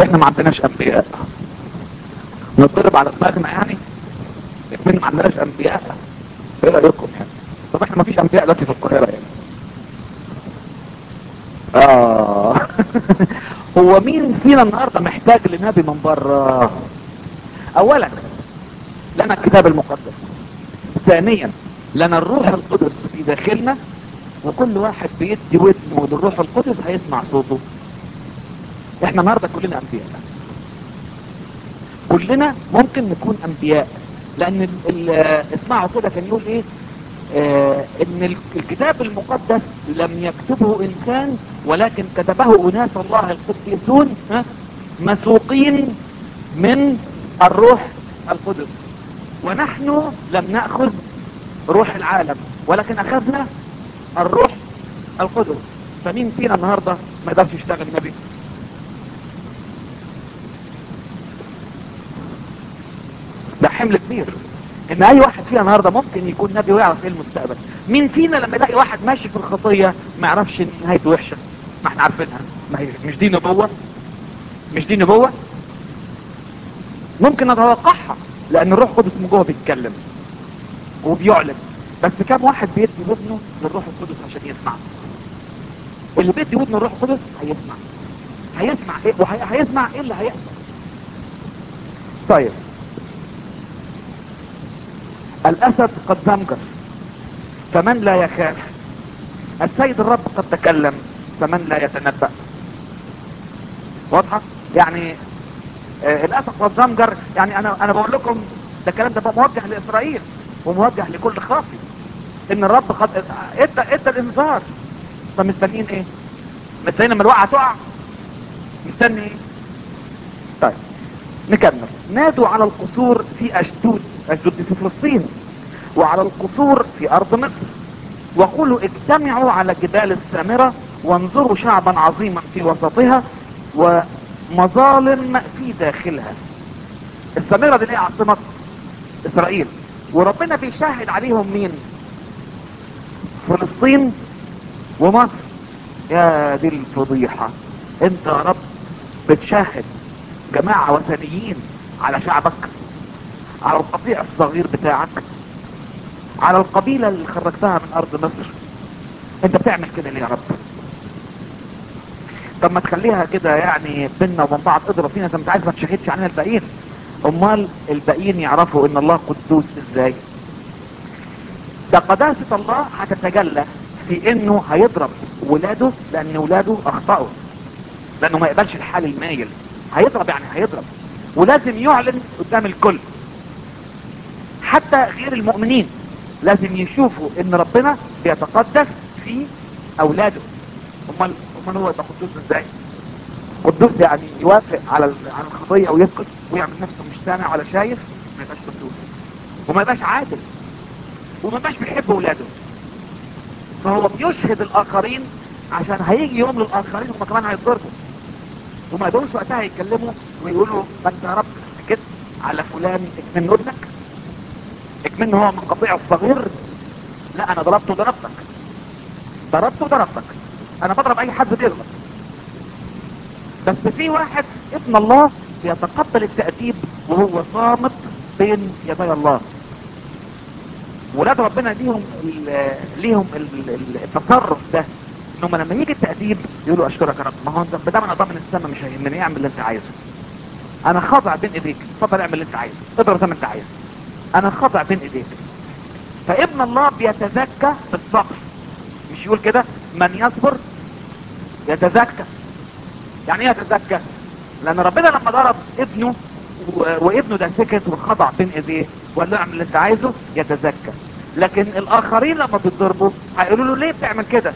طب احنا ما عندناش انبياء نضرب على دماغنا يعني احنا ما عندناش انبياء ايه رايكم يعني طب احنا ما فيش انبياء دلوقتي في القاهره يعني اه هو مين فينا النهارده محتاج لنبي من بره اولا لنا الكتاب المقدس ثانيا لنا الروح القدس في داخلنا وكل واحد بيدي ودنه للروح القدس هيسمع صوته احنا النهارده كلنا انبياء كلنا ممكن نكون انبياء لان ال ال اسمعوا كده كان يقول ايه آه ان ال- الكتاب المقدس لم يكتبه انسان ولكن كتبه اناس الله القديسون ها، مسوقين من الروح القدس ونحن لم ناخذ روح العالم ولكن اخذنا الروح القدس فمين فينا النهارده ما يقدرش يشتغل نبي ده حمل كبير ان اي واحد فينا النهارده ممكن يكون نبي ويعرف ايه المستقبل مين فينا لما يلاقي واحد ماشي في الخطيه ما يعرفش ان نهايته وحشه ما احنا عارفينها ما هي مش دي نبوه مش دي نبوه ممكن نتوقعها لان الروح القدس من جوه بيتكلم وبيعلن بس كم واحد بيدي ودنه للروح القدس عشان يسمع اللي بيدي ودنه للروح القدس هيسمع هيسمع ايه وهيسمع ايه اللي هيحصل طيب الاسد قد زمجر فمن لا يخاف السيد الرب قد تكلم فمن لا يتنبأ واضحة يعني آه الاسد قد زمجر يعني انا انا بقول لكم ده الكلام ده بقى موجه لاسرائيل وموجه لكل خاطي ان الرب قد ادى ادى الانذار طب مستنيين ايه مستنيين لما الوقعه تقع مستني ايه طيب نكمل نادوا على القصور في اشدود اشدود دي في فلسطين وعلى القصور في ارض مصر وقولوا اجتمعوا على جبال السامرة وانظروا شعبا عظيما في وسطها ومظالم في داخلها السامرة دي اللي هي عاصمة اسرائيل وربنا بيشاهد عليهم مين فلسطين ومصر يا دي الفضيحة انت يا رب بتشاهد جماعة وثنيين على شعبك على القطيع الصغير بتاعك على القبيلة اللي خرجتها من ارض مصر انت بتعمل كده ليه يا رب طب ما تخليها كده يعني بينا وبين بعض اضرب فينا انت مش عايز ما تشهدش علينا الباقيين امال الباقيين يعرفوا ان الله قدوس ازاي ده قداسة الله هتتجلى في انه هيضرب ولاده لان ولاده اخطأوا لانه ما يقبلش الحال المايل هيضرب يعني هيضرب ولازم يعلن قدام الكل حتى غير المؤمنين لازم يشوفوا ان ربنا بيتقدس في اولاده امال امال هو يبقى قدوس ازاي قدوس يعني يوافق على ال- على الخطيه ويسكت ويعمل نفسه مش سامع ولا شايف ما يبقاش قدوس وما يبقاش عادل وما يبقاش بيحب اولاده فهو بيشهد الاخرين عشان هيجي يوم للاخرين هم كمان هيتضربوا وما يقدروش وقتها يتكلموا ويقولوا ما انت يا رب سكت على فلان اكمن ودنك اكمن هو من قطيع الصغير لا انا ضربته وضربتك ضربته وضربتك انا بضرب اي حد بيغلط بس في واحد ابن الله بيتقبل التأديب وهو صامت بين يدي الله ولاد ربنا ليهم ال- ليهم ال- ال- التصرف ده انهم لما يجي التأديب يقولوا اشكرك يا رب ما هو انت بدل انا ضامن السما مش هيهمني اعمل اللي انت عايزه انا خاضع بين ايديك اتفضل اعمل اللي انت عايزه اضرب زي ما انت عايز انا خاضع بين ايديك فابن الله بيتزكى بالصبر مش يقول كده من يصبر يتزكى يعني ايه يتزكى لان ربنا لما ضرب ابنه و- وابنه ده سكت وخضع بين ايديه وقال له اعمل اللي انت عايزه يتزكى لكن الاخرين لما بيتضربوا هيقولوا له ليه بتعمل كده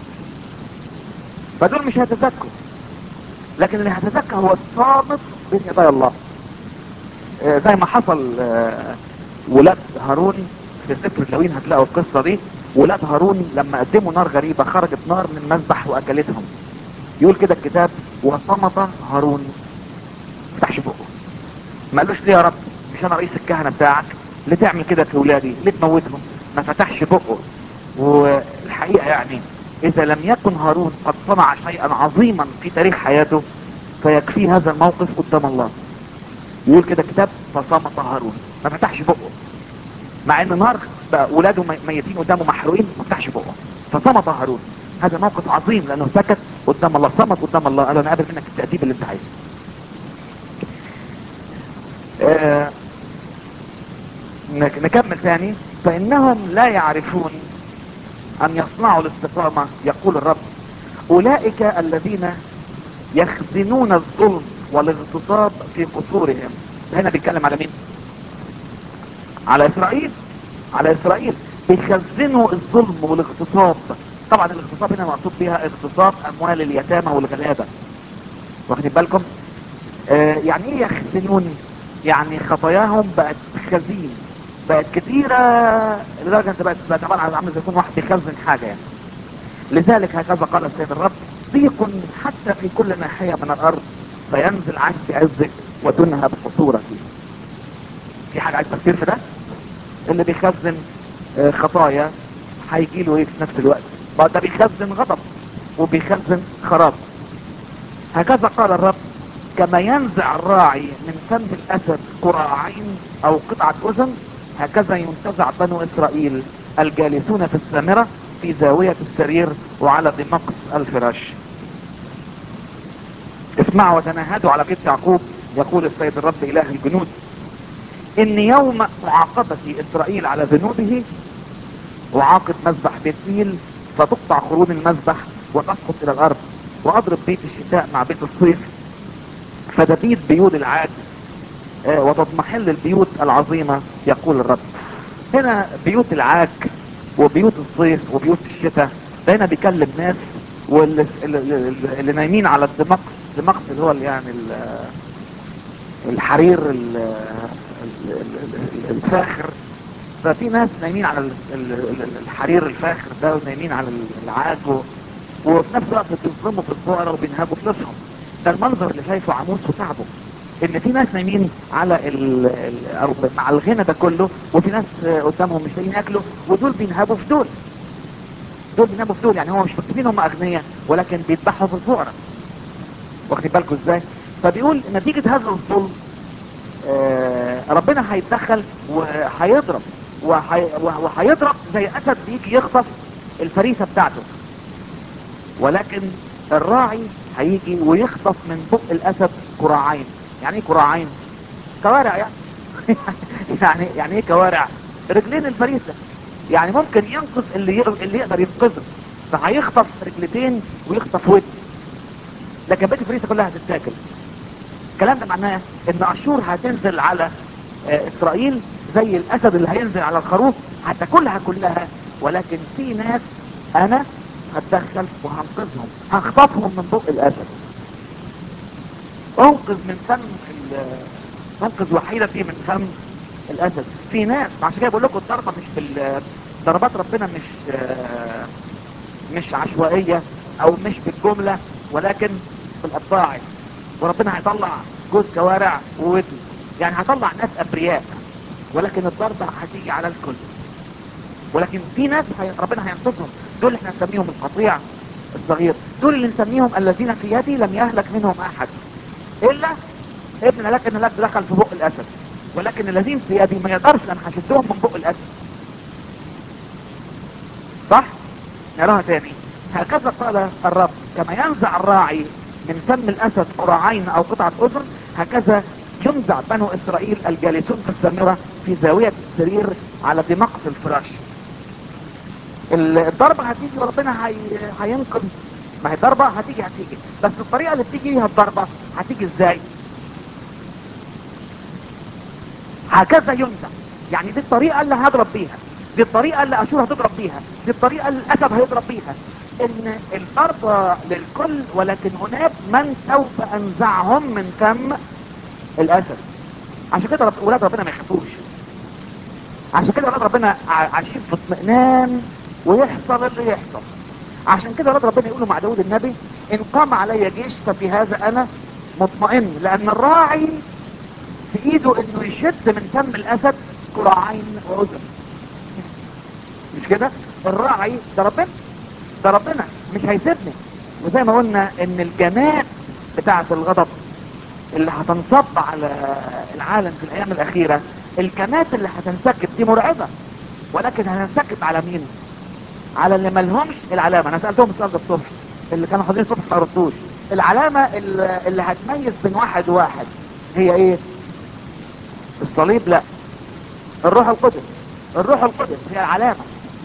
فدول مش هيتزكوا لكن اللي هيتزكى هو الصامت بين يدي الله آه، زي ما حصل آه، ولاد هارون في سفر اللاويين هتلاقوا القصه دي ولاد هارون لما قدموا نار غريبه خرجت نار من المذبح واكلتهم يقول كده الكتاب وصمت هارون ما فتحش بقه ما قالوش ليه يا رب مش انا رئيس الكهنه بتاعك ليه تعمل كده في ولادي ليه تموتهم ما فتحش بقه والحقيقه يعني اذا لم يكن هارون قد صنع شيئا عظيما في تاريخ حياته فيكفي هذا الموقف قدام الله يقول كده كتاب فصمت هارون ما فتحش بقه مع ان نار بقى ولاده مي- ميتين قدامه محروقين ما فتحش بقه فصمت هارون هذا موقف عظيم لانه سكت قدام الله صمت قدام الله قال له انا قابل منك التأديب اللي انت عايزه آه نك- نكمل ثاني فانهم لا يعرفون ان يصنعوا الاستقامة يقول الرب اولئك الذين يخزنون الظلم والاغتصاب في قصورهم هنا بيتكلم على مين على اسرائيل على اسرائيل بيخزنوا الظلم والاغتصاب طبعا الاغتصاب هنا مقصود بها اغتصاب اموال اليتامى والغلابة واخدين بالكم آه يعني ايه يخزنون يعني خطاياهم بقت خزين بقت كتيرة لدرجة انت بقت بقت عبارة عن عامل زي يكون واحد بيخزن حاجة يعني لذلك هكذا قال السيد الرب ضيق حتى في كل ناحية من الارض فينزل عنك عزك وتنهب قصورك في حاجة عايز تفسير في ده اللي بيخزن آه، خطايا هيجي له ايه في نفس الوقت ما ده بيخزن غضب وبيخزن خراب هكذا قال الرب كما ينزع الراعي من فم الاسد قراعين او قطعة اذن هكذا ينتزع بنو اسرائيل الجالسون في السامرة في زاوية السرير وعلى دمقس الفراش اسمعوا وتناهدوا على بيت يعقوب يقول السيد الرب اله الجنود ان يوم معاقبة اسرائيل على ذنوبه اعاقب مذبح بيت ميل فتقطع قرون المذبح وتسقط الى الارض واضرب بيت الشتاء مع بيت الصيف فتبيد بيوت العاد آه، وتضمحل البيوت العظيمة يقول الرب هنا بيوت العاج وبيوت الصيف وبيوت الشتاء ده هنا بيكلم ناس واللي اللي, اللي- اللي نايمين على الدمقس الدمقس اللي هو يعني ال- الحرير ال- ال- ال- الفاخر ففي ناس نايمين على ال- ال- ال- الحرير الفاخر ده ونايمين على العاج و- وفي نفس الوقت بيظلموا في الفقراء وبينهبوا فلوسهم ده المنظر اللي شايفه عموس وتعبه ان في ناس نايمين على ال ال او مع الغنى ده كله وفي ناس آه، قدامهم مش لاقيين ياكلوا ودول بينهبوا في دول دول بينهبوا في دول يعني هم مش فاكرين هم اغنياء ولكن بيذبحوا في الفقراء واخدين بالكم ازاي فبيقول نتيجة هذا الظلم آه، ربنا هيتدخل وهيضرب وهي- وهيضرب زي اسد بيجي يخطف الفريسة بتاعته ولكن الراعي هيجي ويخطف من بق الاسد كراعين يعني ايه كراعين كوارع يعني يعني يعني ايه كوارع رجلين الفريسة يعني ممكن ينقذ اللي يق- اللي يقدر ينقذه فهيخطف رجلتين ويخطف ودن لكن بقية الفريسة كلها هتتاكل الكلام ده معناه ان اشور هتنزل على آه، اسرائيل زي الاسد اللي هينزل على الخروف هتاكلها كلها ولكن في ناس انا هتدخل وهنقذهم هخطفهم من بق الاسد انقذ من فم ال- انقذ وحيدتي من فم الاسد في ناس عشان كده بقول لكم الضربه مش بال ضربات ربنا مش آه، مش عشوائيه او مش بالجمله ولكن بالقطاع وربنا هيطلع جوز كوارع وودن يعني هيطلع ناس ابرياء ولكن الضربه هتيجي على الكل ولكن في ناس هي... ربنا هينقذهم دول احنا نسميهم القطيع الصغير دول اللي نسميهم الذين في يدي لم يهلك منهم احد الا ابن لك ان لك دخل في بق الاسد ولكن الذين في يدي ما يقدرش انا هشدهم من بق الاسد صح نراها تاني هكذا قال الرب كما ينزع الراعي من فم الاسد قراعين او قطعة اذن هكذا ينزع بنو اسرائيل الجالسون في السامرة في زاوية السرير على دمقس الفراش الضربة هتيجي وربنا هي... هينقذ ما هي الضربة هتيجي هتيجي بس الطريقة اللي بتيجي بيها الضربة هتيجي ازاي هكذا ينزع يعني دي الطريقة اللي هضرب بيها دي الطريقة اللي اشور هتضرب بيها دي الطريقة اللي الاسد هيضرب بيها ان الضربة للكل ولكن هناك من سوف انزعهم من فم الاسد عشان كده رب... ولاد ربنا ما يخافوش عشان كده ولاد ربنا ع- عايشين في اطمئنان ويحصل اللي يحصل عشان كده ولاد ربنا يقولوا مع داود النبي ان قام علي جيش ففي هذا انا مطمئن لان الراعي في ايده انه يشد من فم الاسد كراعين واذن مش كده الراعي ده ربنا ده ربنا مش هيسيبني وزي ما قلنا ان الجماد بتاعة الغضب اللي هتنصب على العالم في الايام الاخيرة الكمات اللي هتنسكب دي مرعبة ولكن هتنسكب على مين على اللي ملهمش العلامة انا سألتهم السؤال ده الصبح اللي كانوا حاضرين الصبح ما ردوش العلامة اللي اللي هتميز بين واحد وواحد هي ايه الصليب لا الروح القدس الروح القدس هي العلامة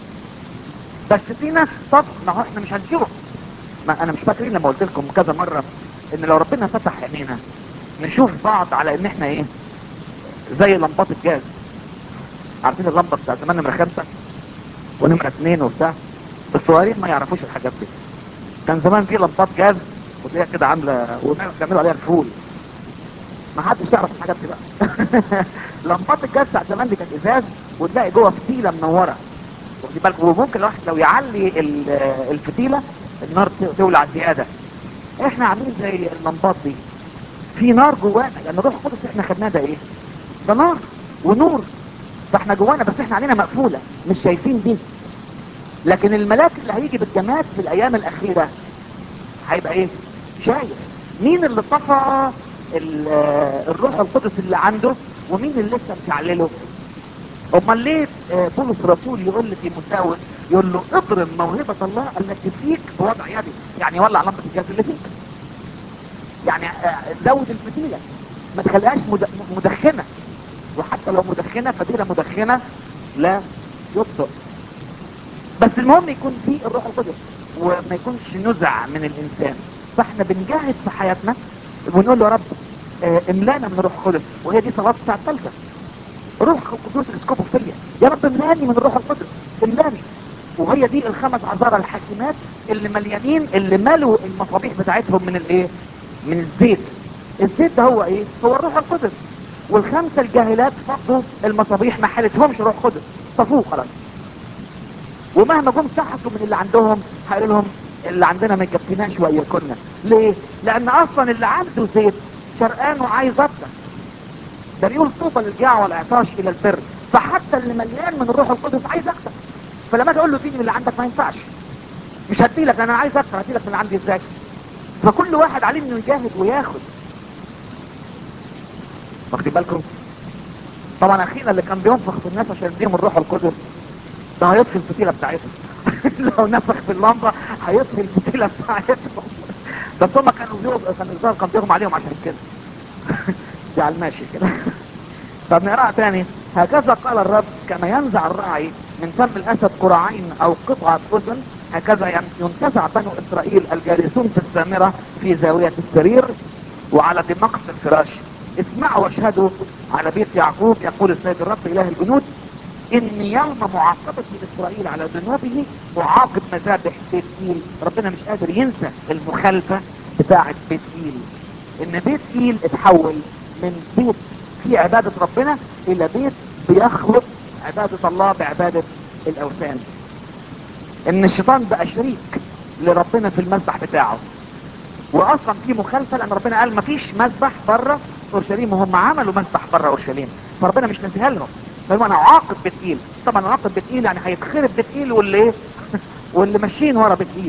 بس في ناس طب ما هو احنا مش هنشوف ما انا مش فاكرين لما قلت لكم كذا مرة ان لو ربنا فتح عينينا نشوف بعض على ان احنا ايه زي لمبات الجاز عارفين اللمبة بتاع زمان نمرة خمسة ونمرة اتنين وبتاع الصغيرين ما يعرفوش الحاجات دي كان زمان في لمبات جاز وتلاقيها كده عاملة وبيعملوا عليها الفول ما حدش يعرف الحاجات دي بقى لمبات الجاز بتاع زمان دي كانت ازاز وتلاقي جوه فتيله منوره واخد بالك وممكن الواحد لو يعلي ال- الفتيله النار ت- تولع زياده احنا عاملين زي اللمبات دي في نار جوانا لان الروح القدس احنا خدناه ده ايه ده نار ونور فاحنا جوانا بس احنا علينا مقفوله مش شايفين دي لكن الملاك اللي هيجي بالجماد في الايام الاخيره هيبقى ايه شايف مين اللي طفى ال- الروح القدس اللي عنده ومين اللي لسه مشعلله امال ليه آه، بولس الرسول يقول لتيموساوس يقول له اضرب موهبة الله التي فيك بوضع يدي يعني ولع لمبة الجاز اللي فيك يعني آه، زود الفتيلة ما تخليهاش مد- مدخنة وحتى لو مدخنة فتيلة مدخنة لا يبطئ بس المهم يكون في الروح القدس وما يكونش نزع من الانسان فاحنا بنجاهد في حياتنا ونقول له يا رب آه، املانا من الروح القدس وهي دي صلاه الساعه الثالثه روح القدس اسكبه فيا يا رب املاني من الروح القدس املاني وهي دي الخمس عذارى الحاكمات اللي مليانين اللي ملوا المصابيح بتاعتهم من الايه من الزيت الزيت ده هو ايه هو الروح القدس والخمسه الجاهلات فضوا المصابيح ما حالتهمش روح قدس طفوه خلاص ومهما جم سحسوا من اللي عندهم هيقول لهم اللي عندنا ما يكفيناش وياكلنا ليه لان اصلا اللي عنده زيت شرقان وعايز اكتر ده بيقول طوبى للجاع والعطاش الى البر فحتى اللي مليان من الروح القدس عايز اكتر فلما اجي اقول له اديني من اللي عندك ما ينفعش مش هديلك انا عايز اكتر هديلك من اللي عندي ازاي فكل واحد عليه انه يجاهد وياخد واخدين بالكم طبعا اخينا اللي كان بينفخ في الناس عشان يديهم الروح القدس ده هيطفي الفتيله بتاعتهم لو نفخ في اللمبه هيطفي الفتيله بتاعتهم بس هم كانوا بيغ... كان الظاهر كان بيغمى عليهم عشان كده دي على الماشي كده طب نقراها تاني هكذا قال الرب كما ينزع الراعي من فم الاسد قرعين او قطعه اذن هكذا ين- ينتزع بنو اسرائيل الجالسون في السامره في زاويه السرير وعلى دمقس الفراش اسمعوا واشهدوا على بيت يعقوب يقول السيد الرب اله الجنود ان يوم معاقبة اسرائيل على ذنوبه اعاقب مذابح بيت ايل ربنا مش قادر ينسى المخالفة بتاعة بيت ايل ان بيت ايل اتحول من بيت فيه عبادة ربنا الى بيت بيخلط عبادة الله بعبادة الاوثان ان الشيطان بقى شريك لربنا في المذبح بتاعه واصلا في مخالفه لان ربنا قال مفيش مذبح بره اورشليم وهم عملوا مذبح بره اورشليم فربنا مش ناسيها لهم فهو انا اعاقب بتقيل طبعا اعاقب بتقيل يعني هيتخرب بتقيل واللي ايه واللي ماشيين ورا بتقيل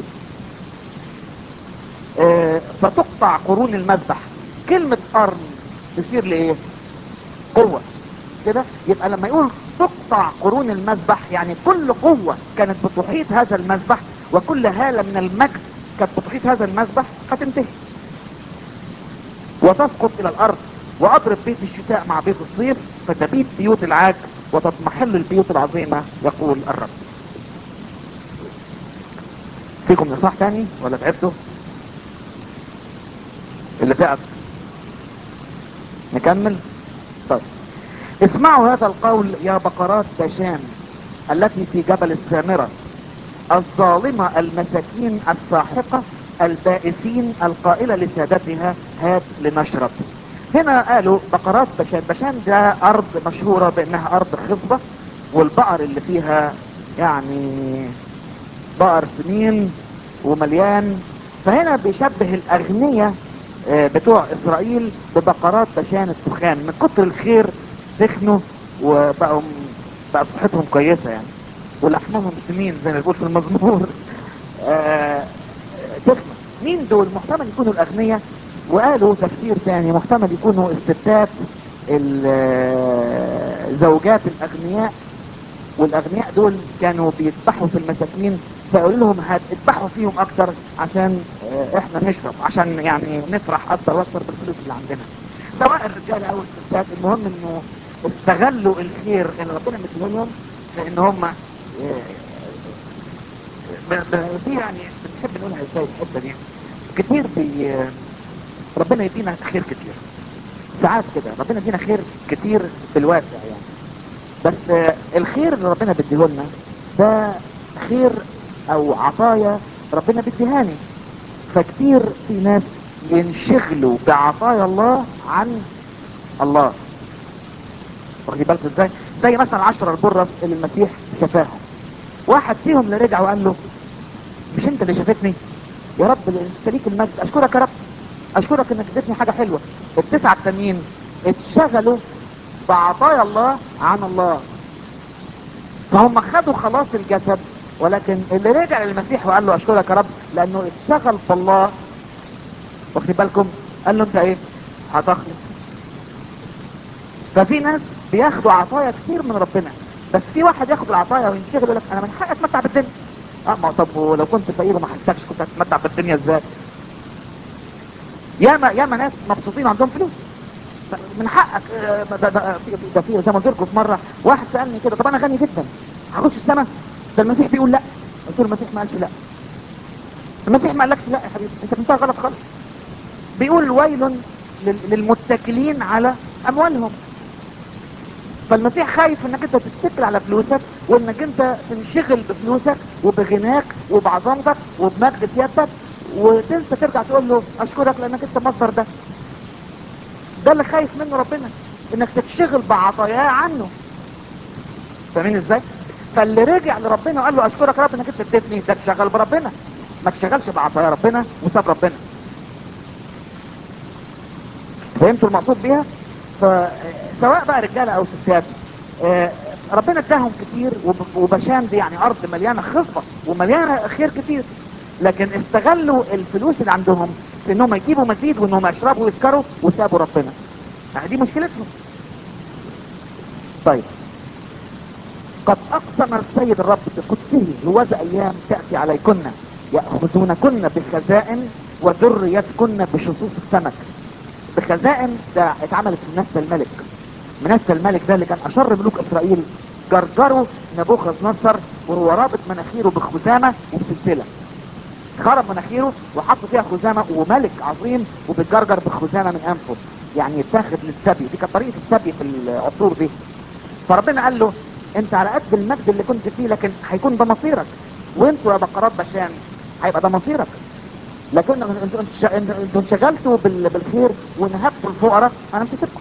آه فتقطع قرون المذبح كلمة قرن تشير لايه قوة كده يبقى لما يقول تقطع قرون المذبح يعني كل قوة كانت بتحيط هذا المذبح وكل هالة من المجد كانت بتحيط هذا المذبح هتنتهي وتسقط الى الارض واضرب بيت الشتاء مع بيت الصيف فتبيت بيوت العاج وتضمحل البيوت العظيمة يقول الرب فيكم نصاح تاني ولا تعبتوا اللي تعب نكمل طيب اسمعوا هذا القول يا بقرات بشان التي في جبل السامرة الظالمة المساكين الساحقة البائسين القائلة لسادتها هات لنشرب هنا قالوا بقرات بشان بشان ده ارض مشهورة بانها ارض خصبة والبقر اللي فيها يعني بقر سمين ومليان فهنا بيشبه الاغنياء آه، بتوع اسرائيل ببقرات بشان التخان من كتر الخير سخنوا وبقوا بقى صحتهم كويسة يعني ولحمهم سمين زي ما بيقول في المزمور آه، تخنوا مين دول محتمل يكونوا الاغنياء وقالوا تفسير تاني محتمل يكونوا الستات ال- زوجات الاغنياء والاغنياء دول كانوا بيذبحوا في المساكين فقالوا لهم هتذبحوا فيهم اكتر عشان آه، احنا نشرب عشان يعني نفرح اكتر واكتر بالفلوس اللي عندنا سواء الرجاله او الستات المهم انه استغلوا الخير اللي ربنا مديه لهم في ان هم آه، ب- ب- دي يعني بنحب نقولها ازاي الحته دي كتير بي ربنا يدينا خير كتير ساعات كده ربنا يدينا خير كتير بالواسع يعني بس آه، الخير اللي ربنا بيديه لنا ده خير او عطايا ربنا بيديهاني فكتير في ناس ينشغلوا بعطايا الله عن الله واخدين بالكم ازاي زي مثلا عشرة البرص اللي المسيح شفاهم واحد فيهم اللي رجع وقال له مش انت اللي شافتني يا رب انت ليك المجد اشكرك يا رب اشكرك انك اديتني حاجه حلوه التسعه التانيين اتشغلوا بعطايا الله عن الله فهم خدوا خلاص الجسد ولكن اللي رجع للمسيح وقال له اشكرك يا رب لانه اتشغل بالله واخد بالكم قال له انت ايه هتخلص ففي ناس بياخدوا عطايا كتير من ربنا بس في واحد ياخد العطايا وينشغل يقول لك انا من حقي اتمتع بالدنيا اه ما طب ولو كنت فقير وما حسكش كنت هتتمتع بالدنيا ازاي ياما ياما ناس مبسوطين عندهم فلوس من حقك آه، ده ده في ده في زي ما قلت لكم في مره واحد سالني كده طب انا غني جدا هخش السما ده المسيح بيقول لا قلت له المسيح ما قالش لا المسيح ما قالكش لا يا حبيبي انت فهمتها غلط خالص بيقول ويل لل- للمتكلين على اموالهم فالمسيح خايف انك انت تتكل على فلوسك وانك انت تنشغل بفلوسك وبغناك وبعظمتك وبمجد سيادتك وتنسى ترجع تقول له اشكرك لانك انت مصدر ده ده اللي خايف منه ربنا انك تتشغل بعطاياه عنه فاهمين ازاي فاللي رجع لربنا وقال له اشكرك يا رب انك انت اديتني ده اتشغل بربنا ما تشغلش بعطايا ربنا وساب ربنا فهمتوا المقصود بيها فسواء بقى رجاله او ستات آه، ربنا اداهم كتير وب- وبشان دي يعني ارض مليانه خصبه ومليانه خير كتير لكن استغلوا الفلوس اللي عندهم في انهم يجيبوا مزيد وانهم يشربوا ويسكروا وسابوا ربنا يعني دي مشكلتهم طيب قد اقسم السيد الرب بقدسه هوذا ايام تاتي عليكن ياخذونكن بخزائن وذريتكن بشصوص السمك بخزائن ده اتعملت في منسى الملك منسى الملك ده اللي كان اشر ملوك اسرائيل جرجروا نبوخذ نصر وهو رابط مناخيره بخزامه وبسلسله خرب مناخيره وحط فيها خزامه وملك عظيم وبتجرجر بخزامه من انفه يعني يتاخد للسبي دي كانت طريقه السبي في العصور دي فربنا قال له انت على قد المجد اللي كنت فيه لكن هيكون ده مصيرك وانتوا يا بقرات بشان هيبقى ده مصيرك لكن انتوا انتوا انتوا انتوا انشغلتوا بال- بالخير ونهبتوا الفقراء انا مش هسيبكم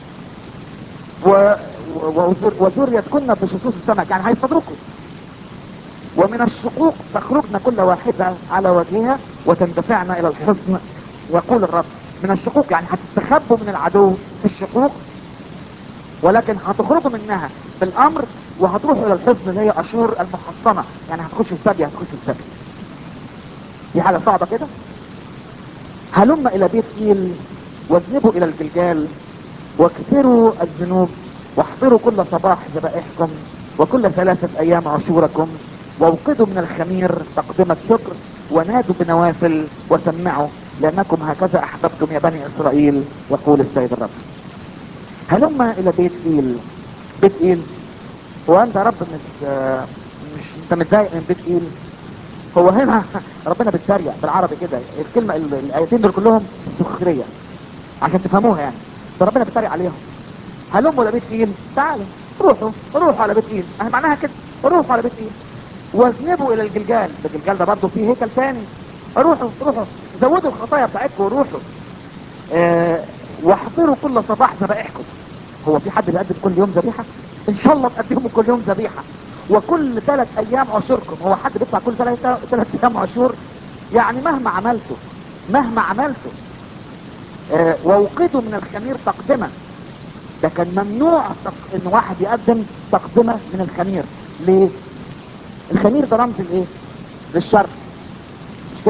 و- و- وذر- وذريتكن بشصوص السمك يعني هيصدركم ومن الشقوق تخرجن كل واحدة على وجهها وتندفعن الى الحصن يقول الرب من الشقوق يعني هتستخبوا من العدو في الشقوق ولكن هتخرجوا منها بالامر وهتروحوا الى الحصن اللي هي اشور المحصنة يعني هتخشوا السبي هتخشوا السبي دي حاجة صعبة كده هلم الى بيت ايل واذهبوا الى الجلجال واكثروا الذنوب واحضروا كل صباح ذبائحكم وكل ثلاثة ايام عشوركم واوقدوا من الخمير تقدمة شكر ونادوا بنوافل وسمعوا لانكم هكذا احببتم يا بني اسرائيل يقول السيد الرب هلم الى بيت ايل بيت ايل هو انت يا رب مش آه، مش انت متضايق من بيت ايل هو هنا ربنا بيتريق بالعربي كده الكلمه ال- الايتين دول كلهم سخريه عشان تفهموها يعني فربنا بيتريق عليهم هلموا لبيت ايل تعالوا روحوا روحوا على بيت ايل اهي معناها كده روحوا على بيت ايل واذنبوا الى الجلجال الجلجال ده برضه فيه هيكل تاني روحوا روحوا زودوا الخطايا بتاعتكم وروحوا آه واحضروا كل صباح ذبائحكم هو في حد بيقدم كل يوم ذبيحه ان شاء الله تقدموا كل يوم ذبيحه وكل ثلاث ايام عشوركم هو حد بيطلع كل ثلاث ثلاث ايام عشور يعني مهما عملته مهما عملته آه واوقدوا من الخمير تقدمه ده كان ممنوع تق... ان واحد يقدم تقدمه من الخمير ليه الخمير ده رمز الايه للشر مش كده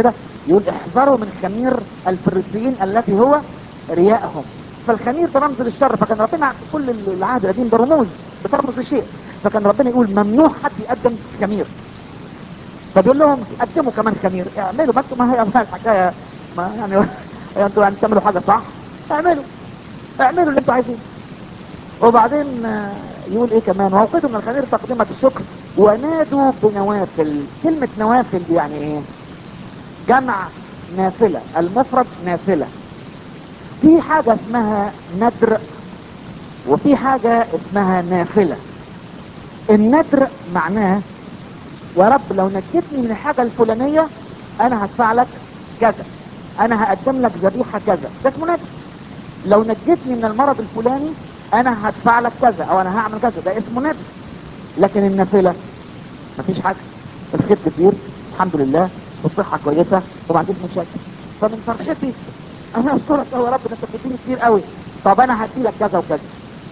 يقول احذروا من خمير الفريسيين التي هو رياءهم فالخمير ده رمز للشر فكان ربنا كل العهد القديم ده رموز بترمز لشيء فكان ربنا يقول ممنوع حد يقدم خمير فبيقول لهم قدموا كمان خمير اعملوا بس ما هي ما الحكايه ما يعني انتوا يعني تعملوا حاجه صح اعملوا اعملوا اللي انتوا عايزينه وبعدين آه، يقول ايه كمان ووقتوا من الخمير تقدمة الشكر ونادوا بنوافل كلمة نوافل دي يعني ايه جمع نافلة المفرد نافلة في حاجة اسمها ندر وفي حاجة اسمها نافلة الندر معناه يا رب لو نجتني من الحاجة الفلانية انا هدفع لك كذا انا هقدم لك ذبيحة كذا ده اسمه ندر لو نجتني من المرض الفلاني انا هدفع لك كذا او انا هعمل كذا ده اسمه ندر لكن النافلة مفيش حاجة الخير كتير الحمد لله والصحة كويسة وما عنديش مشاكل فمن فرحتي انا اشكرك يا رب ده انت بتديني كتير قوي طب انا هدي لك كذا وكذا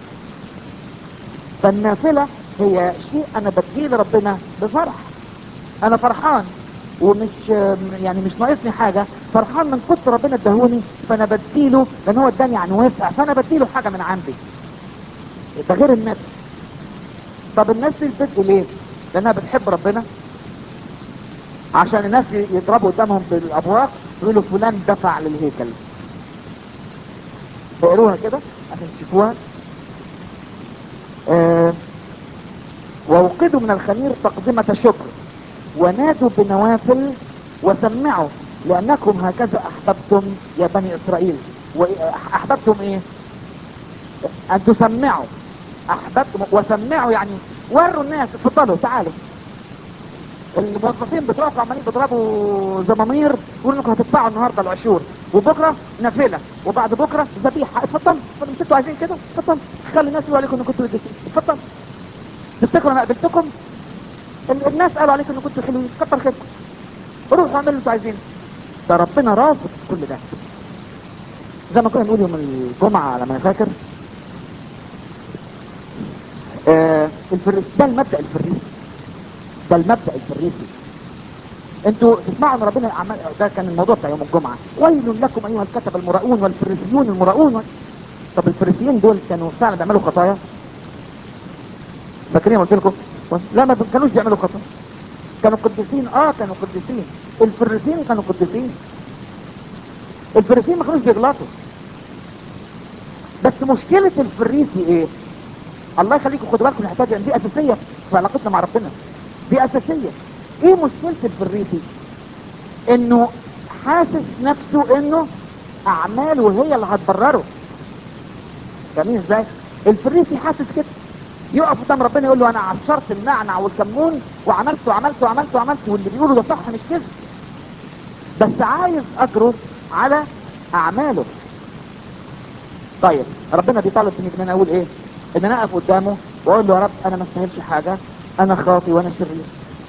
فالنافلة هي شيء انا بديه لربنا بفرح انا فرحان ومش يعني مش ناقصني حاجة فرحان من كتر ربنا اداهوني فانا بديله لان هو اداني عن واسع فانا بديله حاجة من عندي ده غير الناس طب الناس دي بتدي ليه لانها بتحب ربنا عشان الناس يضربوا قدامهم بالابواق يقولوا فلان دفع للهيكل اقروها كده عشان تشوفوها آه ووقدوا من الخمير تقدمة شكر ونادوا بنوافل وسمعوا لأنكم هكذا أحببتم يا بني إسرائيل وأحببتم إيه أن تسمعوا أحببتم وسمعوا يعني وروا الناس اتفضلوا تعالوا الموظفين بتوعكم عمالين بيضربوا زمامير يقولوا انكم هتدفعوا النهارده العشور وبكره نافله وبعد بكره ذبيحه اتفضلوا اتفضلوا مش انتوا عايزين كده اتفضلوا خلي الناس يقولوا عليكم انكم كنتوا قديسين اتفضلوا تفتكروا انا قابلتكم ال- الناس قالوا عليكم انكم كنتوا حلوين كتر خيركم روحوا اعملوا اللي انتوا عايزينه ده ربنا رافض كل ده زي ما كنا نقول يوم الجمعه لما انا فاكر آه الفريس ده المبدا الفريسي ده المبدا الفريسي انتوا تسمعوا ان ربنا عمل ده كان الموضوع بتاع يوم الجمعه ويل لكم ايها الكتبه المراؤون والفريسيون المراؤون طب الفريسيين دول كانوا فعلا بيعملوا خطايا فاكرين قلت لكم لا ما كانوش بيعملوا خطايا كانوا قديسين اه كانوا قديسين الفريسيين كانوا قديسين الفريسيين ما كانوش بيغلطوا بس مشكله الفريسي ايه الله يخليكم خدوا بالكم من الحكايه دي دي اساسيه في علاقتنا مع ربنا دي اساسيه ايه مشكله الفريسي انه حاسس نفسه انه اعماله هي اللي هتبرره فاهمين ازاي الفريسي حاسس كده يقف قدام ربنا يقول له انا عشرت النعنع والكمون وعملت وعملت وعملت وعملت واللي بيقوله ده صح مش كده بس عايز اجره على اعماله طيب ربنا بيطالب مني ان انا اقول ايه ان انا اقف قدامه واقول له يا رب انا ما استاهلش حاجه انا خاطي وانا شرير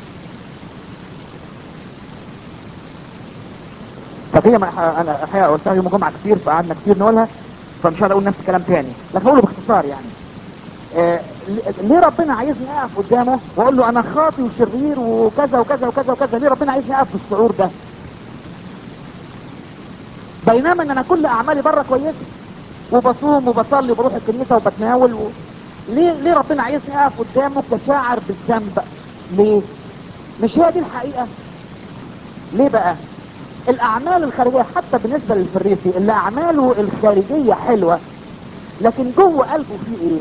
فهي ما انا الحقيقه قلتها يوم الجمعه كتير فقعدنا كتير نقولها فمش هقدر اقول نفس الكلام تاني لكن هقوله باختصار يعني آه ليه ربنا عايزني اقف قدامه واقول له انا خاطي وشرير وكذا وكذا وكذا وكذا ليه ربنا عايزني اقف بالشعور ده بينما ان انا كل اعمالي بره كويسه وبصوم وبصلي وبروح الكنيسه وبتناول و... ليه ليه ربنا عايزني اقف قدامه كشاعر بالذنب ليه مش هي دي الحقيقه ليه بقى الاعمال الخارجيه حتى بالنسبه للفريسي اللي اعماله الخارجيه حلوه لكن جوه قلبه فيه ايه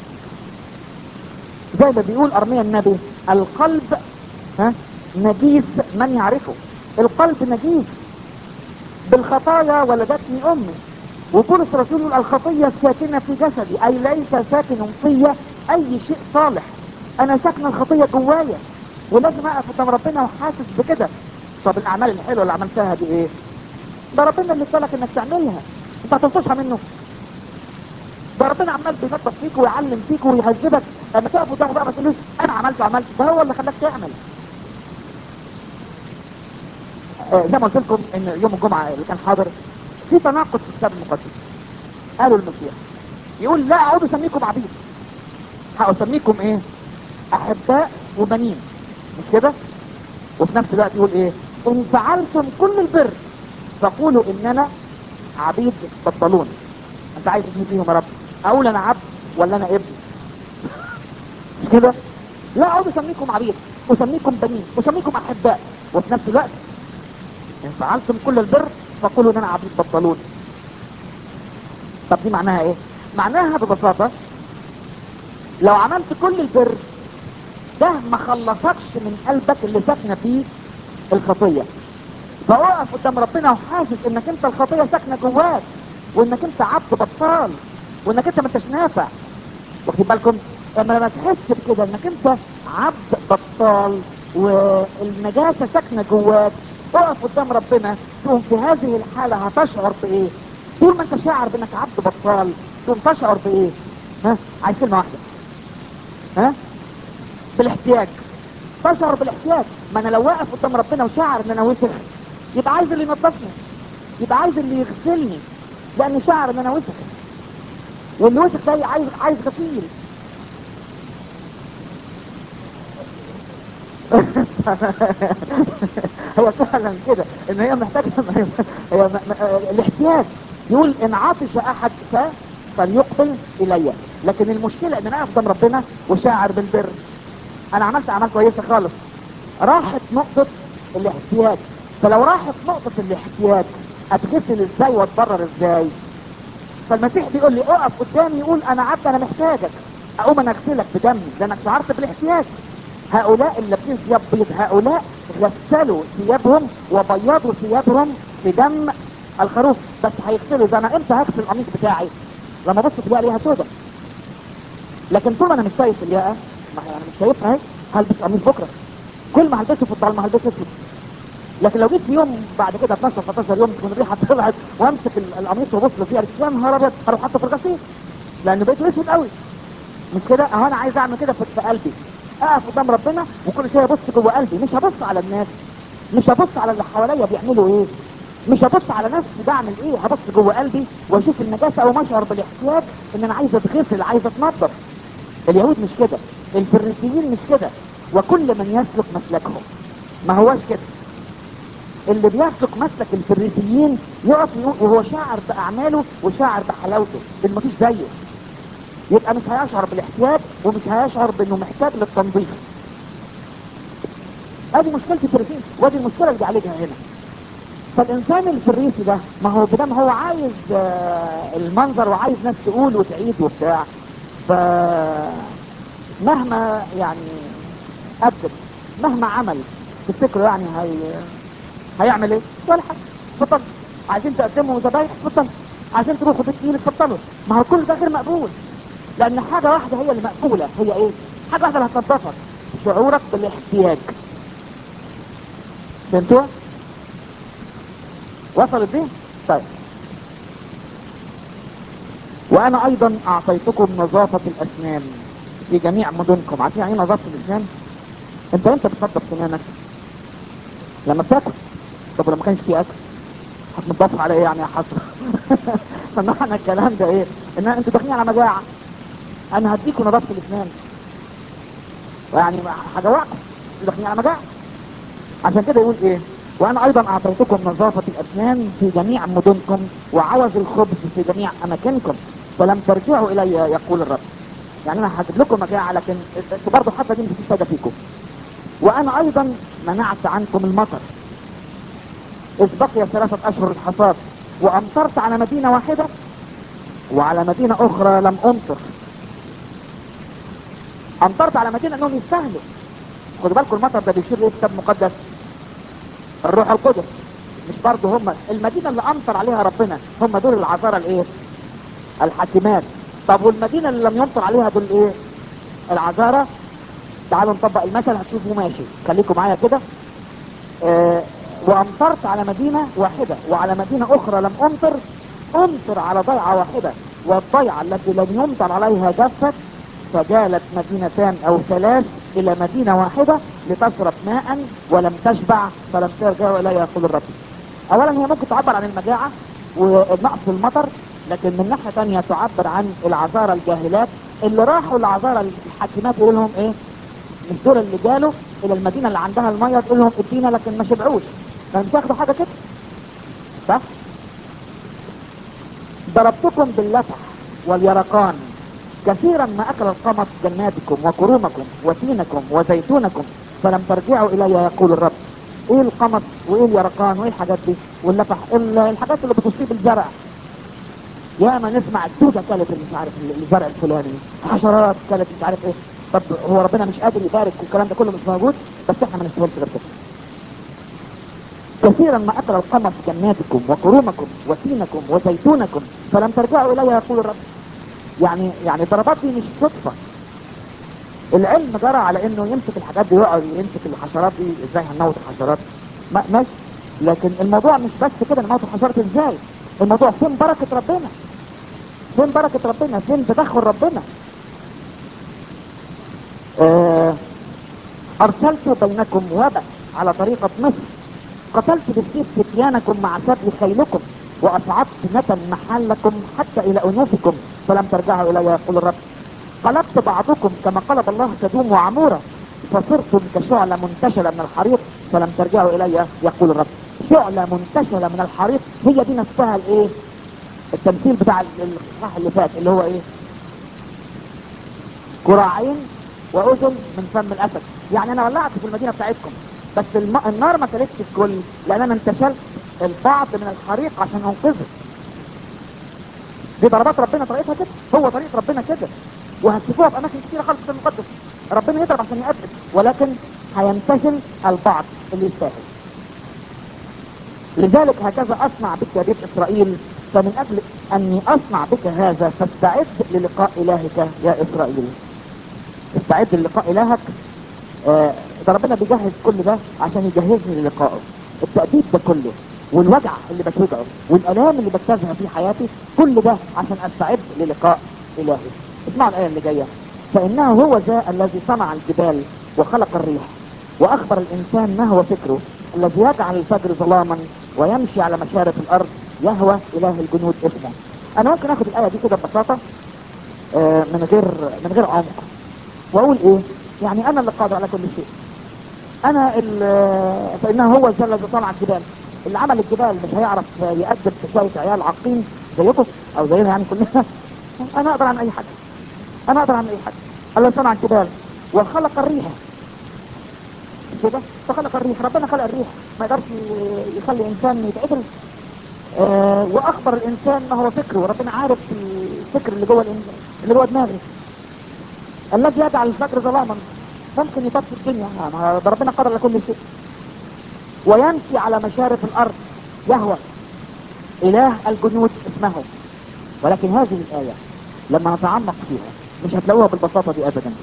زي ما بيقول ارميا النبي القلب ها نجيس من يعرفه القلب نجيس بالخطايا ولدتني امي وبولس الرسول يقول الخطيه ساكنه في جسدي اي ليس ساكن في اي شيء صالح انا ساكنه الخطيه جوايا ولازم اقف قدام ربنا وحاسس بكده طب الاعمال الحلوه اللي عملتها دي ايه ده ربنا اللي ادالك انك تعملها انت هتنطشها منه ده ربنا عمال بينظف فيك ويعلم فيك ويهذبك لما تقف قدامه بقى ما تقولوش انا عملت وعملت ده هو اللي خلاك تعمل آه زي ما قلت لكم ان يوم الجمعه اللي كان حاضر في تناقض في الكتاب المقدس قالوا المسيح يقول لا اعود اسميكم عبيد هاسميكم ايه احباء وبنين مش كده وفي نفس الوقت يقول ايه ان فعلتم كل البر فقولوا اننا عبيد بطلون انت عايز اسمي فيهم يا رب اقول انا عبد ولا انا ابن مش كده لا اقعد اسميكم عبيد اسميكم بنين اسميكم احباء وفي نفس الوقت ان فعلتم كل البر فقولوا ان انا عبيد بطلون طب دي معناها ايه معناها ببساطة لو عملت كل البر ده ما خلصكش من قلبك اللي ساكنه فيه الخطيه فاقف قدام ربنا وحاسس انك انت الخطيه ساكنه جواك وانك انت عبد بطال وانك انت ما انتش نافع واخدين بالكم لما لما تحس بكده انك انت عبد بطال والنجاسه ساكنه جواك اقف قدام ربنا تقوم في هذه الحاله هتشعر بايه؟ طول ما انت شاعر بانك عبد بطال تقوم تشعر بايه؟ ها؟ عايز كلمه واحده ها؟ بالاحتياج تشعر بالاحتياج ما انا لو واقف قدام ربنا وشاعر ان انا وسخ يبقى عايز اللي ينظفني يبقى عايز اللي يغسلني لاني شاعر ان انا وسخ واللي وسخ ده عايز عايز غسيل هو فعلا كده ان هي محتاجه هي م- م- الاحتياج يقول ان عطش احد ف فليقبل الي لكن المشكله ان انا اقف قدام ربنا وشاعر بالبر انا عملت اعمال كويسه خالص راحت نقطه الاحتياج فلو راحت نقطه الاحتياج اتغسل ازاي واتبرر ازاي فالمسيح بيقول لي اقف قدامي يقول انا عبد انا محتاجك اقوم انا اغسلك بدمي لانك شعرت بالاحتياج هؤلاء اللي لابسين ثياب بيض هؤلاء غسلوا ثيابهم وبيضوا ثيابهم في دم الخروف بس هيغسلوا ده انا امتى هغسل القميص بتاعي لما ابص تلاقي ليها سودا لكن طول ما انا مش شايف الياقه ما انا مش شايفها اهي هلبس قميص بكره كل ما هلبسه في الضلمه هلبسه اسود لكن لو جيت في يوم بعد كده 12 13 يوم تكون الريحه طلعت وامسك ال- القميص وابص له فيها يا نهار ابيض هروح حاطه في الغسيل لانه بقيته اسود قوي مش كده اهو انا عايز اعمل كده في في قلبي اقف قدام ربنا وكل شويه ابص جوه قلبي مش هبص على الناس مش هبص على اللي حواليا بيعملوا ايه مش هبص على نفسي بعمل ايه هبص جوه قلبي واشوف النجاسه او اشعر بالاحتياج ان انا عايز اتغسل عايز اتنظف اليهود مش كده الفريسيين مش كده وكل من يسلك مسلكهم ما هواش كده اللي بيسلك مسلك الفريسيين يقف يقول وهو شاعر باعماله وشاعر بحلاوته اللي مفيش زيه يبقى مش هيشعر بالاحتياج ومش هيشعر بانه محتاج للتنظيف ادي مشكله الفريسيين وادي المشكله اللي بيعالجها هنا فالانسان الفريسي ده ما هو بدام هو عايز آه، المنظر وعايز ناس تقول وتعيد وبتاع ف مهما يعني قدم مهما عمل تفتكروا يعني هي هيعمل ايه؟ ولا حاجه اتفضل عايزين تقدموا ذبايح اتفضل عايزين تروحوا بيت ايد اتفضلوا ما هو كل ده غير مقبول لان حاجه واحده هي اللي مقبوله هي ايه؟ حاجه واحده اللي هتنظفك شعورك بالاحتياج فهمتوا؟ وصلت دي؟ طيب وانا ايضا اعطيتكم نظافة الاسنان في جميع مدنكم عارفين يعني ايه نظافة الاسنان انت انت بتنظف سنانك لما بتاكل طب لما كانش في اكل هتنضفها على ايه يعني يا حسرة فمعنى الكلام ده ايه ان انتوا داخلين على مجاعة انا هديكم نظافة الاسنان يعني هجوعكم انتوا داخلين على مجاعة عشان كده يقول ايه وانا ايضا اعطيتكم نظافة الاسنان في جميع مدنكم وعوز الخبز في جميع اماكنكم فلم ترجعوا الي يقول الرب يعني انا هجيب لكم مجاعة لكن انتوا برضه حتى دي مش فايدة فيكم وانا ايضا منعت عنكم المطر اذ بقي ثلاثة اشهر الحصاد وامطرت على مدينة واحدة وعلى مدينة اخرى لم امطر امطرت على مدينة انهم يستاهلوا خدوا بالكم المطر ده بيشير ايه كتاب مقدس الروح القدس مش برضه هم المدينة اللي امطر عليها ربنا هم دول العذارى الايه الحاكمات طب والمدينة اللي لم يمطر عليها دول ايه العذارى تعالوا نطبق المثل هتشوفوا ماشي خليكم معايا كده آه وامطرت على مدينة واحدة وعلى مدينة اخرى لم امطر امطر على ضيعة واحدة والضيعة التي لم يمطر عليها جفت فجالت مدينتان او ثلاث الى مدينة واحدة لتشرب ماء ولم تشبع فلم ترجعوا الي يقول الرب اولا هي ممكن تعبر عن المجاعة ونقص المطر لكن من ناحية تانية تعبر عن العذارى الجاهلات اللي راحوا العذارى الحاكمات يقول لهم ايه مش دول اللي جالوا الى المدينة اللي عندها المية تقول لهم ادينا لكن ما شبعوش ما مش هياخدوا حاجه كده صح ضربتكم باللفح واليرقان كثيرا ما اكل القمط جناتكم وكرومكم وتينكم وزيتونكم فلم ترجعوا الي يقول الرب ايه القمط وايه اليرقان وايه الحاجات دي واللفح ال- الحاجات اللي بتصيب الزرع يا ما نسمع الدودة كلت اللي مش عارف الزرع الفلاني حشرات كلت مش عارف ايه طب هو ربنا مش قادر يبارك والكلام ده كله مش موجود بس احنا ما نستاهلش غير كده كثيرا ما اكل القمص جناتكم وكرومكم وتينكم وزيتونكم فلم ترجعوا الي يقول الرب يعني يعني الضربات دي مش صدفه العلم جرى على انه يمسك الحاجات دي ويقعد يمسك الحشرات دي ازاي هنموت الحشرات ما ماشي لكن الموضوع مش بس كده نموت الحشرات ازاي الموضوع فين بركه ربنا فين بركه ربنا فين تدخل ربنا آه ارسلت بينكم وبا على طريقه مصر قتلت بالسيف فتيانكم مع سبي خيلكم واصعدت نتن محلكم حتى الى انوفكم فلم ترجعوا الي يقول الرب قلبت بعضكم كما قلب الله سدوم وعموره فصرتم كشعلة منتشلة من الحريق فلم ترجعوا الي يقول الرب شعلة منتشلة من الحريق هي دي نفسها الايه التمثيل بتاع الاصحاح اللي فات اللي هو ايه كراعين واذن من فم الاسد يعني انا ولعت في المدينه بتاعتكم بس الم... النار ما كلتش الكل لان انا انتشلت البعض من الحريق عشان انقذه دي ضربات ربنا طريقتها كده هو طريقه ربنا كده وهتشوفوها في اماكن كتيره خالص في المقدس ربنا يضرب عشان يقدم ولكن هينتشل البعض اللي يستاهل لذلك هكذا اصنع بك يا بيت اسرائيل فمن اجل اني اصنع بك هذا فاستعد للقاء الهك يا اسرائيل استعد للقاء الهك آه ده ربنا بيجهز كل ده عشان يجهزني للقائه التأديب ده كله والوجع اللي بتوجعه والالام اللي بكتسبها في حياتي كل ده عشان استعد للقاء الهي اسمعوا الايه اللي جايه فانه هو ذا الذي صنع الجبال وخلق الريح واخبر الانسان ما هو فكره الذي يجعل الفجر ظلاما ويمشي على مشارف الارض يهوى اله الجنود اسمه انا ممكن اخد الايه دي كده ببساطه آه من غير من غير عمق واقول ايه يعني انا اللي قادر على كل شيء انا ال- فانه هو ذا الذي صنع الجبال اللي عمل الجبال مش هيعرف يأدب شوية عيال عاقين زيكم او زينا يعني كلنا انا اقدر اعمل اي حاجة انا اقدر اعمل اي حاجة الله صنع الجبال وخلق الريح كده فخلق الريح ربنا خلق الريح ما يقدرش ي- يخلي انسان يتعدل آه واخبر الانسان ما هو فكره ربنا عارف الفكر اللي جوه الإن- اللي جوه دماغي الذي يجعل الفجر ظلاما ممكن يطفي الدنيا يعني ده ربنا قدر لكل شيء ويمشي على مشارف الارض يهوى اله الجنود اسمه ولكن هذه الايه لما نتعمق فيها مش هتلاقوها بالبساطه دي ابدا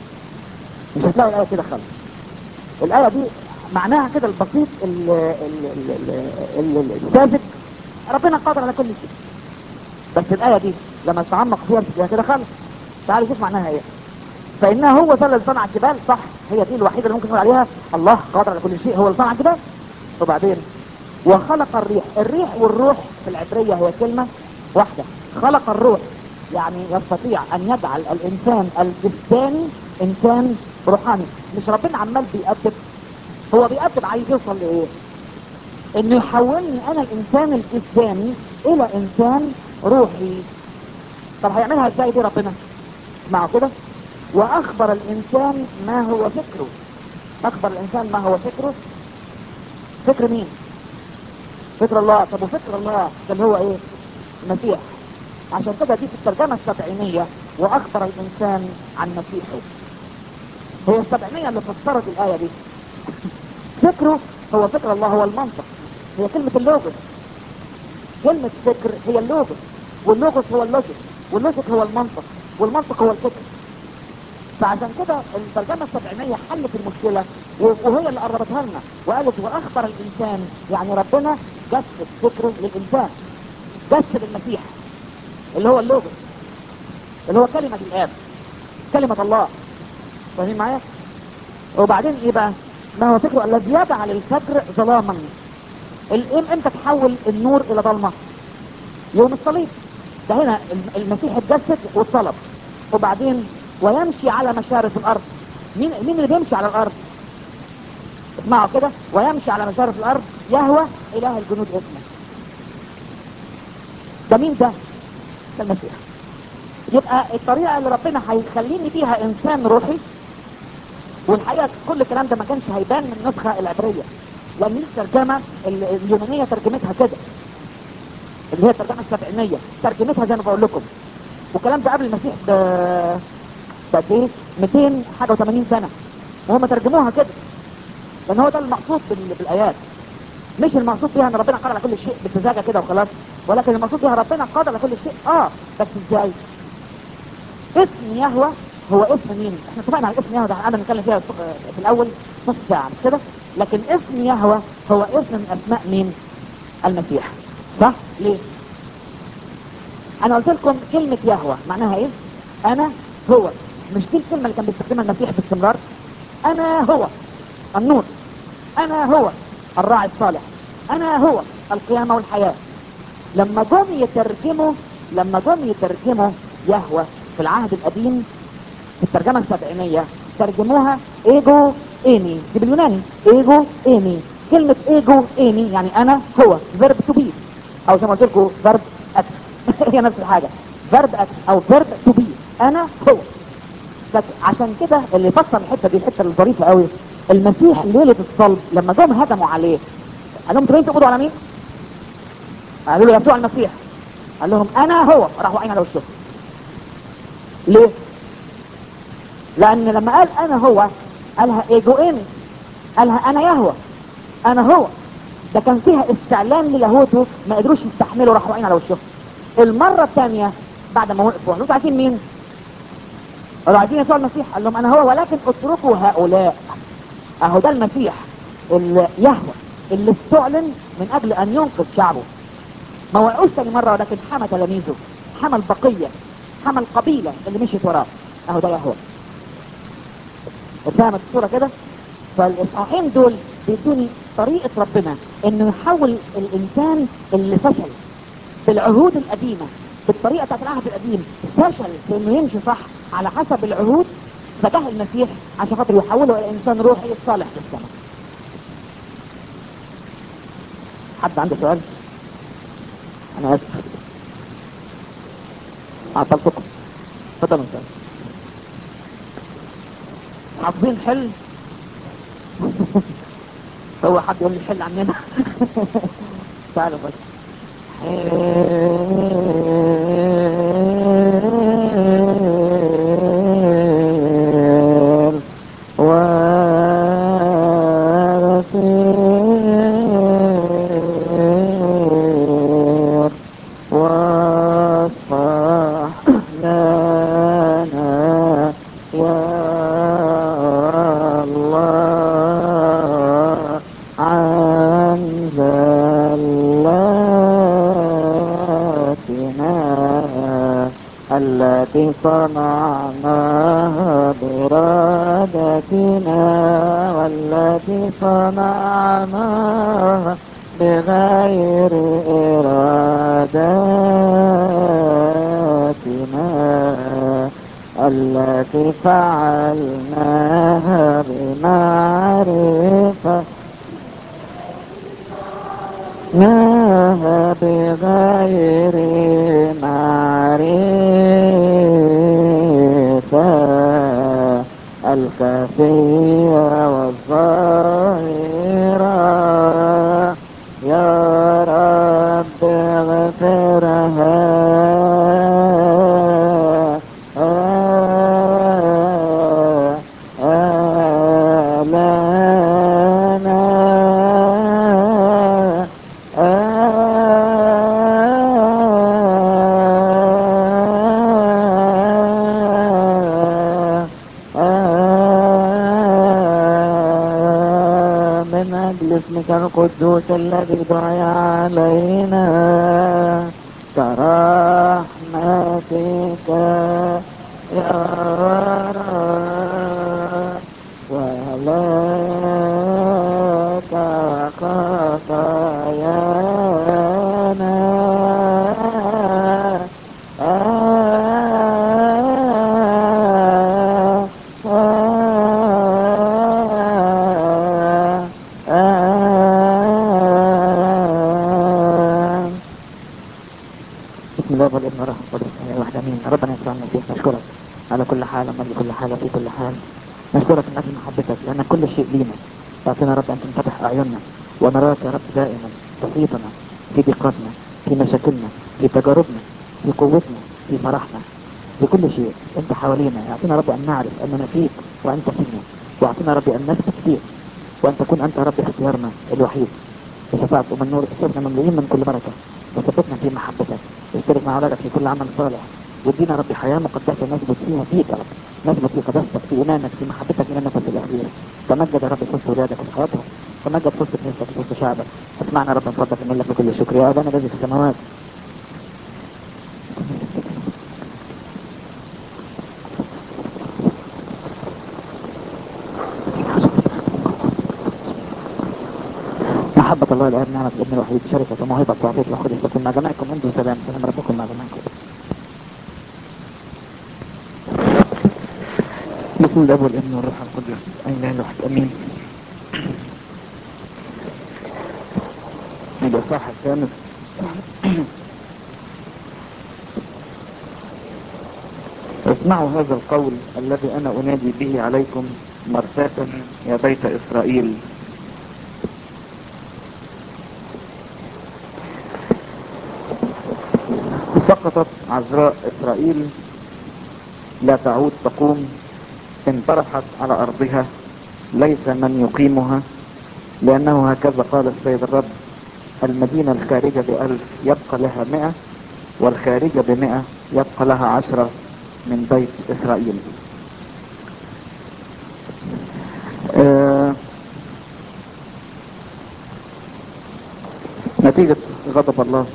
مش هتلاقوا الايه كده خالص الايه دي معناها كده البسيط ال- ال- ال- ال- ال- الساذج ربنا قادر على كل شيء بس الايه دي لما نتعمق فيها مش هتلاقيها كده خالص تعالوا شوف معناها ايه فانها هو ذا الذي صنع الجبال صح هي دي الوحيده اللي ممكن نقول عليها الله قادر على كل شيء هو اللي صنع الجبال وبعدين وخلق الريح الريح والروح في العبريه هي كلمه واحده خلق الروح يعني يستطيع ان يجعل الانسان الجسداني انسان روحاني مش ربنا عمال بيأدب هو بيأدب عايز يوصل لايه انه يحولني انا الانسان الجسداني الى انسان روحي طب هيعملها ازاي دي ربنا اسمعوا كده واخبر الانسان ما هو فكره اخبر الانسان ما هو فكره فكر مين فكر الله طب وفكر الله ده اللي هو ايه المسيح عشان كده دي في الترجمة السبعينية واخبر الانسان عن مسيحه هي السبعينية اللي فسرت الاية دي فكره هو فكر الله هو المنطق هي كلمة اللوجوس كلمة فكر هي اللوجوس واللوجوس هو اللوجيك واللوجيك هو المنطق والمنطق هو الفكر فعشان كده الترجمة السبعينية حلت المشكلة و- وهي اللي قربتها لنا وقالت واخبر الانسان يعني ربنا جسد فكره للانسان جسد المسيح اللي هو اللوجوس اللي هو كلمة الاب كلمة الله فاهمين معايا وبعدين ايه بقى ما هو فكره الذي يجعل الفجر ظلاما الام امتى تحول النور الى ضلمه يوم الصليب ده هنا الم- المسيح اتجسد واتصلب وبعدين ويمشي على مشارف الارض مين مين اللي بيمشي على الارض اسمعوا كده ويمشي على مشارف الارض يهوى اله الجنود اسمه ده مين ده ده المسيح يبقى الطريقه اللي ربنا هيخليني فيها انسان روحي والحقيقه كل الكلام ده ما كانش هيبان من النسخه العبريه لان دي الترجمه ال- اليونانيه ترجمتها كده اللي هي الترجمه السبعينيه ترجمتها زي ما بقول لكم والكلام ده قبل المسيح ب بقد ايه 200 حاجه و80 سنه وهم ترجموها كده لان هو ده المقصود بال- بالايات مش المقصود فيها ان ربنا قادر على كل شيء بالسذاجه كده وخلاص ولكن المقصود فيها ربنا قادر على كل شيء اه بس ازاي اسم يهوى هو اسم مين احنا اتفقنا على اسم يهوى ده قعدنا نتكلم فيها في الاول نص ساعه مش كده لكن اسم يهوى هو اسم من اسماء مين المسيح صح ليه انا قلت لكم كلمه يهوى معناها ايه انا هو مش دي الكلمه اللي كان بيستخدمها المسيح باستمرار انا هو النور انا هو الراعي الصالح انا هو القيامه والحياه لما جم يترجموا لما جم يترجموا يهوى في العهد القديم في الترجمه السبعينيه ترجموها ايجو ايمي دي باليوناني ايجو ايمي كلمه ايجو ايمي يعني انا هو فيرب تو بي او زي ما قلت لكم فيرب اكس هي نفس الحاجه فيرب اكس او فيرب تو بي انا هو لكن عشان كده اللي فسر الحته دي الحته الظريفه قوي المسيح ليله الصلب لما جم هجموا عليه قال لهم انتوا جايين تقبضوا على مين؟ قالوا له يسوع المسيح قال لهم انا هو راحوا عين على وشهم ليه؟ لان لما قال انا هو قالها ايجو ايمي قالها انا يهوى انا هو ده كان فيها استعلان للاهوته ما قدروش يستحملوا راحوا عين على وشهم المره الثانيه بعد ما وقفوا قالوا عارفين مين؟ قالوا عايزين يسوع المسيح قال لهم انا هو ولكن اتركوا هؤلاء اهو ده المسيح اللي يهوى اللي استعلن من اجل ان ينقذ شعبه ما وقعوش تاني مره ولكن حمى تلاميذه حمى البقيه حمى القبيله اللي مشيت وراه اهو ده يهوى فهمت الصوره كده فالاصحاحين دول بيدوني طريقه ربنا انه يحول الانسان اللي فشل بالعهود القديمه بالطريقه بتاعت العهد القديم فشل في انه يمشي صح على حسب العهود فجاه المسيح عشان خاطر يحوله الى انسان روحي صالح للسماء حد عنده سؤال انا اسف عطلتكم اتفضلوا سؤال حافظين حل هو حد يقول لي حل عننا تعالوا بس حل ورسير واصفح لنا يا الله عن زلاتنا التي صنعناها بإرادتنا والتي صنعناها بغير إرادتنا التي فعلناها بمعرفة ناها بغير معرفة الخفية والظاهرة يا رب اغفرها لنا من أجل اسمك القدوس الذي دعي علينا كرحمتك يا رب ولا خطايانا واحد امين ربنا يسوع المسيح نشكرك على كل حال ومجد كل حال وفي كل حال نشكرك من اجل محبتك لان كل شيء لينا اعطينا يا رب ان تنفتح اعيننا ونراك يا رب دائما تحيطنا في ضيقاتنا في مشاكلنا في تجاربنا في قوتنا في فرحنا في كل شيء انت حوالينا اعطينا يا رب ان نعرف اننا فيك وانت فينا واعطينا يا رب ان نثبت فيك وان تكون انت يا رب اختيارنا الوحيد بشفاعة أم النور اشتركنا مملوئين من كل بركة وثبتنا في محبتك اشترك مع أولادك في كل عمل صالح وادينا يا رب حياة مقدسة نثبت فيها فيك يا رب نثبت في قداستك في إيمانك في محبتك إلى النفس الأخير تمجد يا رب في وسط ولادك وفي حياتهم تمجد في وسط كنيستك في وسط شعبك اسمعنا يا رب من فضلك من لك بكل شكر يا أبانا الذي في السماوات محبة الله الآب نعمة الابن الوحيد شركة وموهبة وعطية القدس تكون مع جميعكم منذ سلام سلام ربكم مع جميعكم بسم الله والابن والروح القدس اين الواحد امين الاصحاح الخامس اسمعوا هذا القول الذي انا انادي به عليكم مرثاة يا بيت اسرائيل سقطت عذراء اسرائيل لا تعود تقوم انطرحت على ارضها ليس من يقيمها لانه هكذا قال السيد الرب المدينة الخارجة بألف يبقى لها مئة والخارجة بمئة يبقى لها عشرة من بيت إسرائيل آه نتيجة غضب الله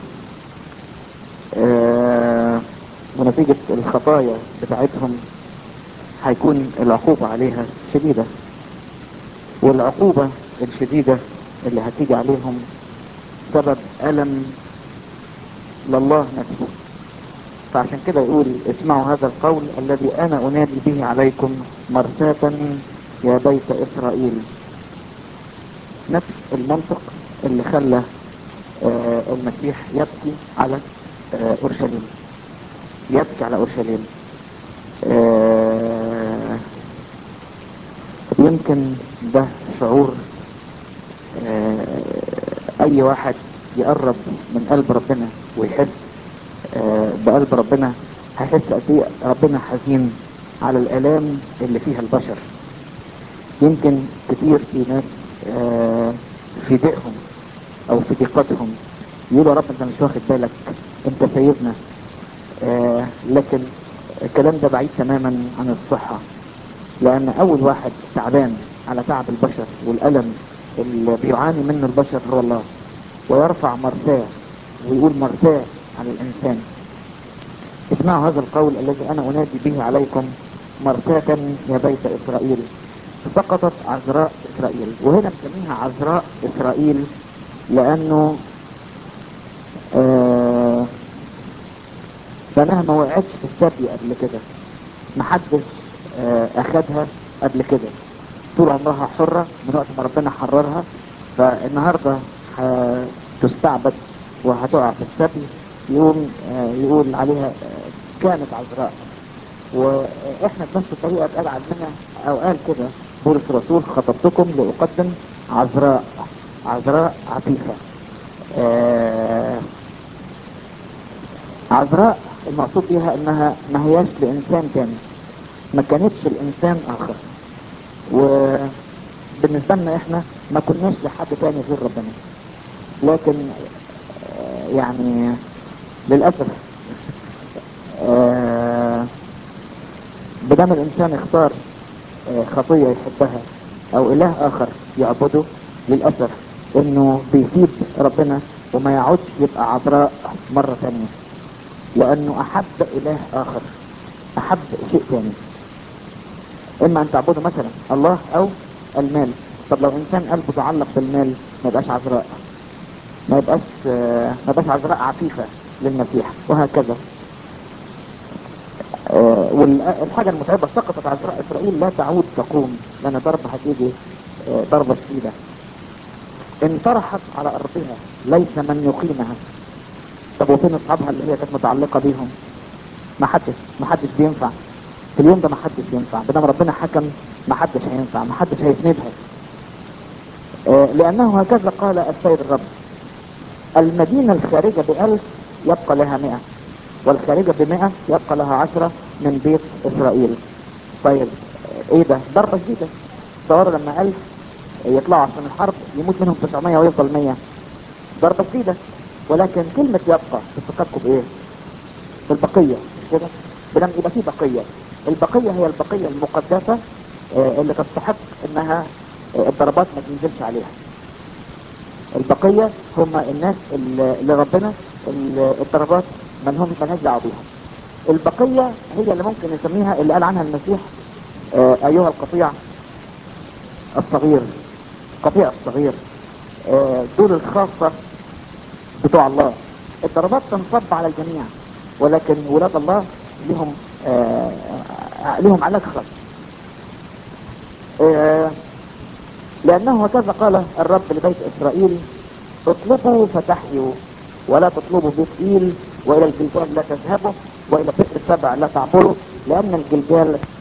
آه ونتيجة الخطايا بتاعتهم هيكون العقوبة عليها شديدة والعقوبة الشديدة اللي هتيجي عليهم سبب ألم لله نفسه فعشان كده يقول اسمعوا هذا القول الذي أنا أنادي به عليكم مرثاة يا بيت إسرائيل نفس المنطق اللي خلى آه المسيح يبكي على آه أورشليم يبكي على أورشليم آه يمكن ده شعور آه اي واحد يقرب من قلب ربنا ويحس آه بقلب ربنا هيحس قد ايه ربنا حزين على الالام اللي فيها البشر يمكن كتير في ناس آه في ضيقهم او في ضيقتهم يقولوا يا رب انت مش واخد بالك انت سيدنا لكن الكلام ده بعيد تماما عن الصحة لان اول واحد تعبان على تعب البشر والالم اللي بيعاني منه البشر هو الله ويرفع مرثاه ويقول مرثاه على الانسان اسمعوا هذا القول الذي انا انادي به عليكم مرثاة يا بيت اسرائيل سقطت عذراء اسرائيل وهنا مسميها عذراء اسرائيل لانه آه لانها ما وقعتش في السبي قبل كده محدش آه اخدها قبل كده طول عمرها حرة من وقت ما ربنا حررها فالنهاردة هتستعبد وهتقع في السبي يقوم آه يقول عليها آه كانت عذراء واحنا بنفس الطريقة اتقال عننا او قال كده بولس الرسول خطبتكم لأقدم عذراء عذراء عفيفة عذراء المقصود بها انها ما هياش لانسان تاني ما كانتش الانسان اخر وبالنسبة لنا احنا ما كناش لحد تاني غير ربنا لكن يعني للأسف بدام الانسان اختار خطية يحبها او اله اخر يعبده للأسف انه بيسيب ربنا وما يعودش يبقى عذراء مرة ثانية لانه احب اله اخر احب شيء ثاني اما ان تعبده مثلا الله او المال طب لو انسان قلبه تعلق بالمال ما يبقاش عذراء ما يبقاش ما يبقاش عذراء عفيفة للمسيح وهكذا آه والحاجة المتعبة سقطت عذراء اسرائيل لا تعود تقوم لان ضرب هتيجي آه ضربة شديدة انطرحت على ارضها ليس من يقيمها طب وفين اصحابها اللي هي كانت متعلقة بيهم ما حدش ما حدش بينفع في اليوم ده ما حدش ينفع بدل ربنا حكم ما حدش هينفع ما حدش هيسندها آه، لانه هكذا قال السيد الرب المدينة الخارجة بألف يبقى لها مئة والخارجة بمئة يبقى لها عشرة من بيت إسرائيل طيب آه، ايه ده ضربة جديدة تصوروا لما ألف يطلعوا عشان الحرب يموت منهم 900 ويفضل 100 ضربة جديدة ولكن كلمة يبقى تفكركم بإيه؟ بالبقية مش كده؟ بلما يبقى في بقية البقية هي البقية المقدسة آه، اللي تستحق انها آه، الضربات ما تنزلش عليها البقية هم الناس اللي اللي ربنا ال- الضربات ما لهم مالهاش دعوه بيها البقية هي اللي ممكن نسميها اللي قال عنها المسيح آه، ايها القطيع الصغير القطيع الصغير آه، دول الخاصة بتوع الله الضربات تنصب على الجميع ولكن ولاد الله لهم آه آه، لهم علاج خاص آه لأنه هكذا قال الرب لبيت إسرائيل اطلبوا فتحيوا ولا تطلبوا بيت إيل وإلى الجلجال لا تذهبوا وإلى بئر سبع لا تعبروا لأن الجلجال